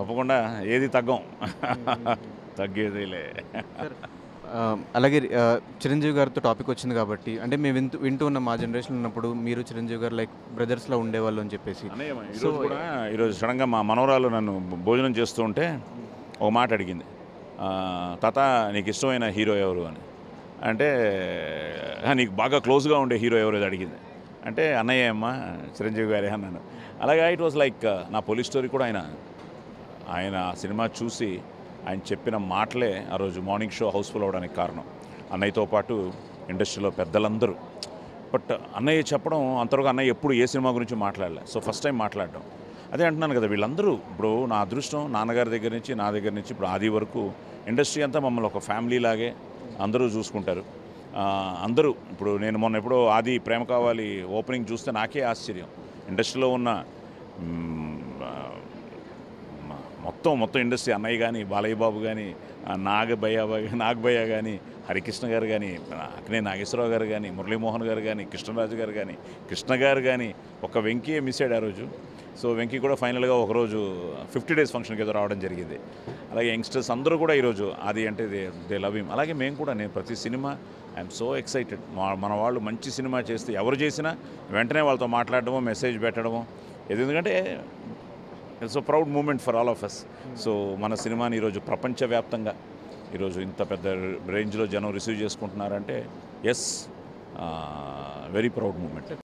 తప్పకుండా ఏది తగ్గం తగ్గేదిలే సార్ ఆ, అలాగే ఆ, చిరంజీవి గారితో టాపిక్ వచ్చింది కాబట్టి అంటే మేము వింటూ వింటూ ఉన్న మా జనరేషన్ ఉన్నప్పుడు మీరు చిరంజీవి గారు లైక్ బ్రదర్స్లో ఉండేవాళ్ళు అని చెప్పేసి అన్నయ్య ఈరోజు కూడా ఈరోజు సడన్గా మా మనవరాలు నన్ను భోజనం చేస్తూ ఉంటే ఒక మాట అడిగింది ఆ, తాత నీకు ఇష్టమైన హీరో ఎవరు అని అంటే "ఆ, నీకు బాగా క్లోజ్గా ఉండే హీరో ఎవరు అది అడిగింది అంటే అన్నయ్య అమ్మ చిరంజీవి గారే అన్నాను అలాగే ఇట్ వాస్ లైక్ నా పోలీస్ స్టోరీ కూడా ఆయన ఆయన ఆ సినిమా చూసి ఆయన చెప్పిన మాటలే ఆ రోజు మార్నింగ్ షో హౌస్ఫుల్ అవడానికి కారణం అన్నయ్యతో పాటు ఇండస్ట్రీలో పెద్దలందరూ బట్ అన్నయ్య చెప్పడం అంతవరకు అన్నయ్య ఎప్పుడు ఏ సినిమా గురించి మాట్లాడలే సో ఫస్ట్ టైం మాట్లాడడం అదే అంటున్నాను కదా వీళ్ళందరూ ఇప్పుడు నా అదృష్టం నాన్నగారి దగ్గర నుంచి నా దగ్గర నుంచి ఇప్పుడు ఆది వరకు ఇండస్ట్రీ అంతా మమ్మల్ని ఒక ఫ్యామిలీ లాగే అందరూ చూసుకుంటారు ఆ, అందరూ ఇప్పుడు నేను మొన్న ఎప్పుడో ఆది ప్రేమ కావాలి ఓపెనింగ్ చూస్తే నాకే ఆశ్చర్యం ఇండస్ట్రీలో ఉన్న మ్, ఆ, మ- మొత్తం మొత్తం ఇండస్ట్రీ అన్నయ్య కానీ బాలయ్య బాబు కానీ నాగభయ్య నాగభయ్య కానీ హరికృష్ణ గారు కానీ అక్నే నాగేశ్వరరావు గారు కానీ మురళీమోహన్ గారు కానీ కృష్ణరాజు గారు కానీ కృష్ణ గారు కానీ ఒక వెంకీయే మిస్ అయ్యాడు ఆ రోజు సో వెంకీ కూడా ఫైనల్గా ఒకరోజు ఫిఫ్టీ డేస్ ఫంక్షన్కి ఏదో రావడం జరిగింది అలాగే యంగ్స్టర్స్ అందరూ కూడా ఈరోజు అది అంటే దే దే లవ్ హిమ్ అలాగే మేము కూడా నేను ప్రతి సినిమా ఐఎమ్ సో ఎక్సైటెడ్ మన వాళ్ళు మంచి సినిమా చేస్తే ఎవరు చేసినా వెంటనే వాళ్ళతో మాట్లాడడమో మెసేజ్ పెట్టడమో ఇది ఎందుకంటే it's a proud moment for all of us so మన సినిమాని ఈరోజు ప్రపంచవ్యాప్తంగా ఈరోజు ఇంత పెద్ద రేంజ్లో జనం రిసీవ్ చేసుకుంటున్నారంటే ఎస్ వెరీ ప్రౌడ్ మూమెంట్